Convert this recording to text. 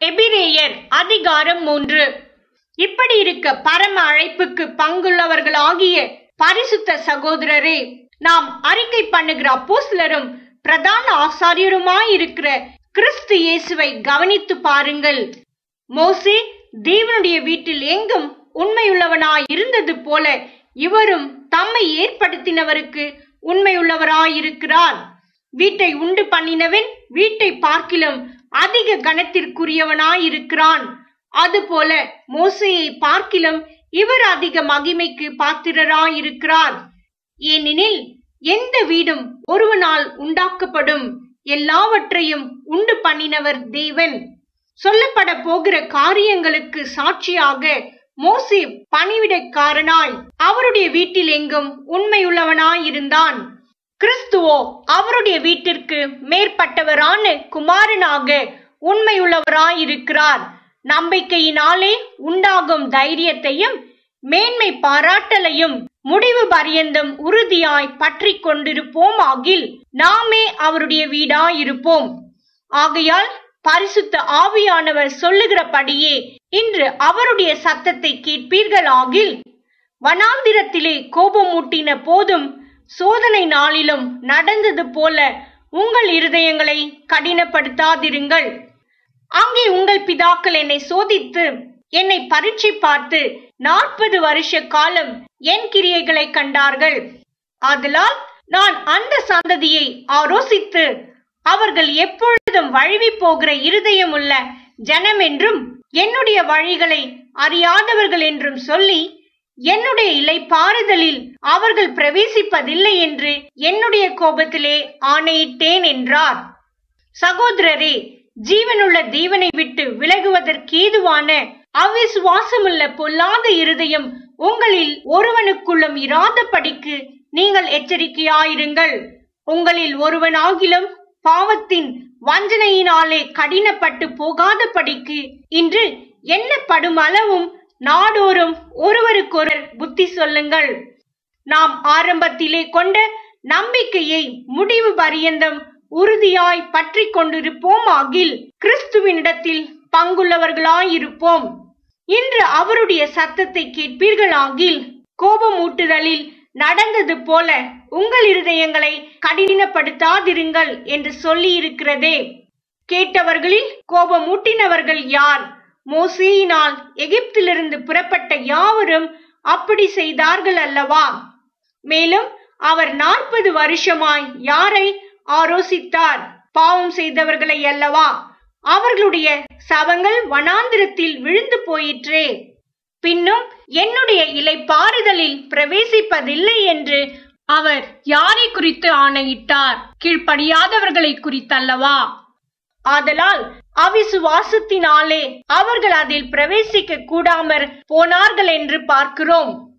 எபிரேயர் அதிகாரம் மூன்று இப்படி இருக்க பரம அழைப்புக்கு பங்குள்ளவர்களாகிய பரிசுத்த சகோதரரே நாம் அறிக்கை பண்ணுகிற அப்போஸ்தலரும் பிரதான ஆசாரியருமாயிருக்கிற கிறிஸ்து இயேசுவை கவனித்து பாருங்கள் மோசே தேவனுடைய வீட்டில் எங்கும் உண்மையுள்ளவனாய் இருந்தது போல இவரும் தம்மை ஏற்படுத்தினவருக்கு உண்மையுள்ளவராயிருக்கிறார் வீட்டை உண்டு பண்ணினவன் வீட்டை பார்க்கிலும் அதிக கனத்திற்குரியவனாயிருக்கிறான் அதுபோல மோசையை பார்க்கிலும் இவர் அதிக மகிமைக்கு பாத்திரராயிருக்கிறார் ஏனெனில் எந்த வீடும் ஒருவனால் உண்டாக்கப்படும் எல்லாவற்றையும் உண்டு பண்ணினவர் தேவன் சொல்லப்பட போகிற காரியங்களுக்கு சாட்சியாக மோசே பணிவிடைக்காரனாய் அவருடைய வீட்டில் எங்கும் உண்மையுள்ளவனாயிருந்தான் கிறிஸ்துவோ அவருடைய வீட்டிற்கு மேற்பட்டவரான குமாரனாக உண்மையுள்ளவராயிருக்கிறார் நம்பிக்கையினாலே உண்டாகும் தைரியத்தையும் மேன்மை பாராட்டலையும் முடிவு பரியந்தம் உறுதியாய் பற்றி கொண்டிருப்போம் ஆகில் நாமே அவருடைய வீடாயிருப்போம் ஆகையால் பரிசுத்த ஆவியானவர் சொல்லுகிறபடியே இன்று அவருடைய சத்தத்தை கேட்பீர்களாகில் வனாந்திரத்திலே கோபமூட்டின போதும் சோதனை நாளிலும் நடந்தது போல உங்கள் இருதயங்களை கடினப்படுத்தாதிருங்கள் அங்கே உங்கள் பிதாக்கள் என்னை சோதித்து என்னை பரீட்சை பார்த்து நாற்பது வருஷ காலம் என் கிரியைகளை கண்டார்கள் ஆதலால் நான் அந்த சந்ததியை ஆரோசித்து அவர்கள் எப்பொழுதும் வழுவி போகிற இருதயமுள்ள ஜனம் என்றும் என்னுடைய வழிகளை அறியாதவர்கள் என்றும் சொல்லி என்னுடைய இலைப்பாறுதலில் அவர்கள் பிரவேசிப்பதில்லை என்று என்னுடைய கோபத்திலே ஆணையிட்டேன் என்றார் சகோதரரே ஜீவனுள்ள தேவனை விட்டு விலகுவதற்கேதுவான அவிசுவாசமுள்ள பொல்லாத இருதயம் உங்களில் ஒருவனுக்குள்ளும் இராதபடிக்கு நீங்கள் எச்சரிக்கையாயிருங்கள் உங்களில் ஒருவனாகிலும் பாவத்தின் வஞ்சனையினாலே கடினப்பட்டு போகாதபடிக்கு இன்று எண்ணப்படும் அளவும் நாடோறும் ஒருவருக்கொருவர் புத்தி சொல்லுங்கள் நாம் ஆரம்பத்திலே கொண்ட நம்பிக்கையை முடிவு பரியந்தம் உறுதியாய் பற்றி கொண்டிருப்போம் ஆகில் கிறிஸ்துவினிடத்தில் பங்குள்ளவர்களாயிருப்போம் இன்று அவருடைய சத்தத்தை கேட்பீர்களாகில் கோபமூட்டுதலில் நடந்தது போல உங்கள் இருதயங்களை கடினப்படுத்தாதிருங்கள் என்று சொல்லி இருக்கிறதே கேட்டவர்களில் கோபமூட்டினவர்கள் யார் மோசேயினால் எகிப்திலிருந்து புறப்பட்ட யாவரும் அப்படி செய்தார்கள் அல்லவா மேலும் அவர் நாற்பது வருஷமாய் யாரை ஆரோசித்தார் பாவம் செய்தவர்களை அல்லவா அவர்களுடைய சவங்கள் வனாந்திரத்தில் விழுந்து போயிற்றே பின்னும் என்னுடைய இலை பாறுதலில் பிரவேசிப்பதில்லை என்று அவர் யாரை குறித்து ஆணையிட்டார் கீழ்ப்படியாதவர்களை குறித்தல்லவா ஆதலால் அவிசுவாசத்தினாலே அவர்கள் அதில் பிரவேசிக்க கூடாமற் போனார்கள் என்று பார்க்கிறோம்